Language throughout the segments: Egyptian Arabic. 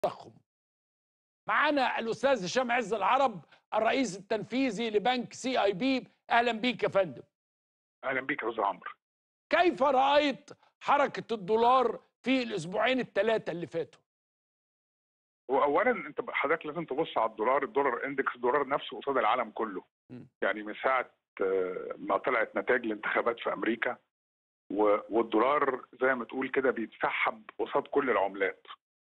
التضخم معانا الاستاذ هشام عز العرب الرئيس التنفيذي لبنك سي اي بي اهلا بيك يا فندم اهلا بيك يا استاذ عمرو كيف رايت حركه الدولار في الاسبوعين الثلاثه اللي فاتوا هو اولا انت حضرتك لازم تبص على الدولار الدولار اندكس الدولار نفسه قصاد العالم كله م. يعني من ساعه آه، ما طلعت نتائج الانتخابات في امريكا و- والدولار زي ما تقول كده بيتسحب قصاد كل العملات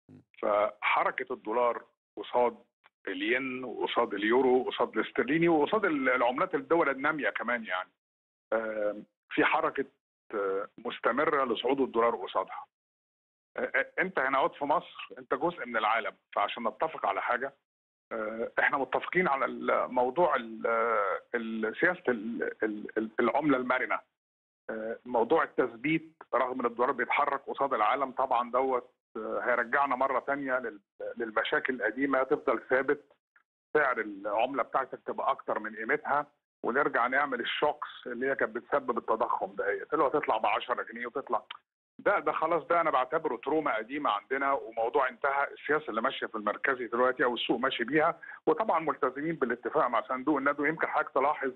فحركه الدولار قصاد الين وقصاد اليورو وقصاد الاسترليني وقصاد ال- العملات الدول الناميه كمان يعني آه، في حركه آه، مستمره لصعود الدولار قصادها آه، انت هنا اهوت في مصر انت جزء من العالم فعشان نتفق على حاجه آه، احنا متفقين على الموضوع ال- آه، ال- سياسه ال- ال- ال- العمله المرنه آه، موضوع التثبيت رغم ان الدولار بيتحرك قصاد العالم طبعا دوت آه، هيرجعنا مره تانية لل- للمشاكل القديمه تفضل ثابت سعر العمله بتاعتك تبقى اكتر من قيمتها ونرجع نعمل الشوكس اللي هي كانت بتسبب التضخم دهيت اللي هو تطلع ب 10 جنيه وتطلع ده ده خلاص ده انا بعتبره تروما قديمه عندنا وموضوع انتهى السياسه اللي ماشيه في المركزي دلوقتي او السوق ماشي بيها وطبعا ملتزمين بالاتفاق مع صندوق النقد ويمكن حضرتك تلاحظ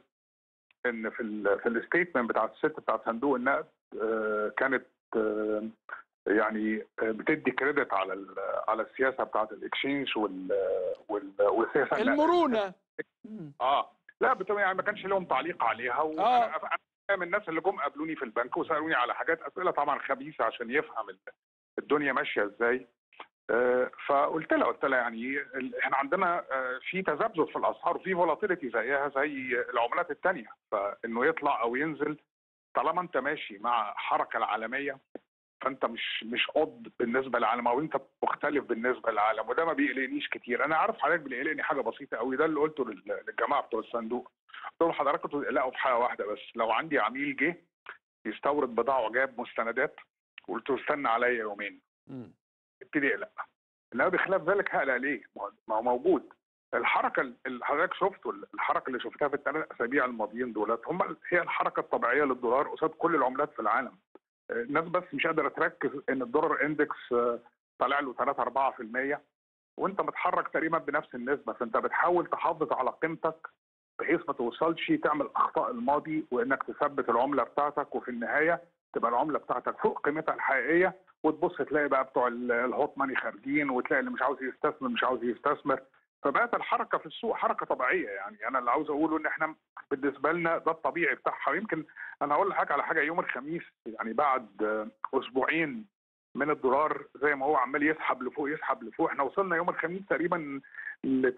ان في ال في الستيتمنت بتاع الست بتاع صندوق النقد آه، كانت آه، يعني آه، بتدي كريدت على ال- على السياسه بتاعت الاكشينج وال وال والسياسه النقدية. المرونه مم. اه لا بت- يعني ما كانش لهم تعليق عليها وانا أنا من الناس اللي جم قابلوني في البنك وسالوني على حاجات اسئله طبعا خبيثه عشان يفهم ال- الدنيا ماشيه ازاي آه، فقلت لها قلت لها يعني ال- احنا عندنا آه، في تذبذب في الاسعار وفي فولاتيليتي زيها زي العملات الثانيه فانه يطلع او ينزل طالما انت ماشي مع الحركه العالميه فانت مش مش قد بالنسبه للعالم او انت مختلف بالنسبه للعالم وده ما بيقلقنيش كتير انا عارف حضرتك بيقلقني حاجه بسيطه قوي ده اللي قلته لل- للجماعه بتوع الصندوق قلت لهم حضراتكم تقلقوا في حاجه واحده بس لو عندي عميل جه يستورد بضاعه وجاب مستندات قلت له استنى عليا يومين مم. ابتدي اقلق انما بخلاف ذلك هقلق ليه؟ ما هو- ما هو موجود الحركه اللي حضرتك شفته الحركه اللي شفتها في الثلاث اسابيع الماضيين دولت هم هي الحركه الطبيعيه للدولار قصاد كل العملات في العالم الناس بس مش قادره تركز ان الدولار اندكس آه، طالع له 3 4% وانت متحرك تقريبا بنفس النسبه فانت بتحاول تحافظ على قيمتك بحيث ما توصلش تعمل اخطاء الماضي وانك تثبت العمله بتاعتك وفي النهايه تبقى العمله بتاعتك فوق قيمتها الحقيقيه وتبص تلاقي بقى بتوع ال- الهوت ماني خارجين وتلاقي اللي مش عاوز يستثمر مش عاوز يستثمر فبقت الحركه في السوق حركه طبيعيه يعني انا اللي عاوز اقوله ان احنا بالنسبه لنا ده الطبيعي بتاعها ويمكن انا هقول لحضرتك على حاجه يوم الخميس يعني بعد آه، اسبوعين من الدولار زي ما هو عمال يسحب لفوق يسحب لفوق احنا وصلنا يوم الخميس تقريبا ل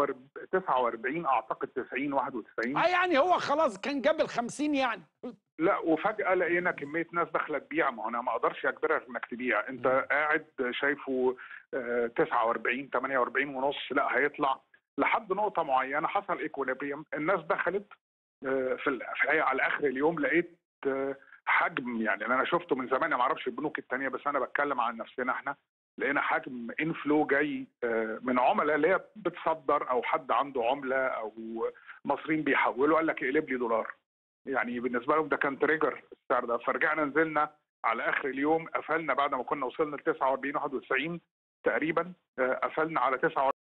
49 اعتقد 90 91 اه يعني هو خلاص كان جاب ال 50 يعني لا وفجأة لقينا كمية ناس داخلة تبيع ما هو أنا ما أقدرش أجبرك إنك تبيع أنت مم. قاعد شايفه آه، 49 48 ونص لا هيطلع لحد نقطة معينة حصل ايكوليبريم الناس دخلت آه، في ال- في الحقيقة على آخر اليوم لقيت آه، حجم يعني أنا شفته من زمان ما أعرفش البنوك التانية بس أنا بتكلم عن نفسنا إحنا لقينا حجم انفلو جاي آه، من عملاء اللي هي بتصدر أو حد عنده عملة أو مصريين بيحولوا قال لك اقلب لي دولار يعني بالنسبه لهم ده كان تريجر السعر ده فرجعنا نزلنا على اخر اليوم قفلنا بعد ما كنا وصلنا ل 49 91 تقريبا آه، قفلنا على 49